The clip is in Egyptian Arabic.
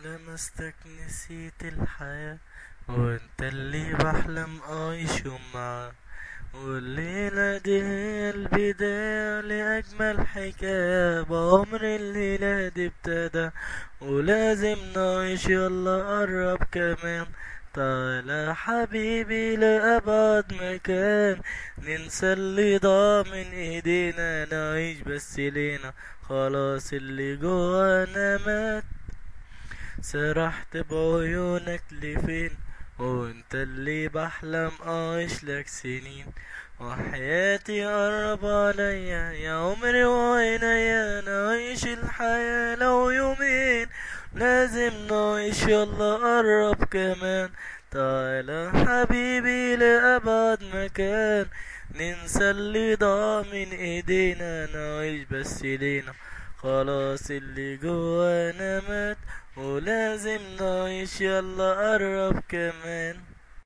لمستك نسيت الحياة وانت اللي بحلم اعيشه معاه والليلة دي هي البداية لأجمل حكاية بعمر الليلة دي ابتدى ولازم نعيش يلا قرب كمان تعالى حبيبي لأبعد مكان ننسى اللي ضاع من ايدينا نعيش بس لينا خلاص اللي جوانا مات سرحت بعيونك لفين وانت اللي بحلم اعيش لك سنين وحياتي قرب عليا يا عمري وعينيا نعيش الحياة لو يومين لازم نعيش يلا قرب كمان تعالى حبيبي لأبعد مكان ننسى اللي ضاع من ايدينا نعيش بس لينا خلاص اللي جوانا مات ولازم نعيش يلا قرب كمان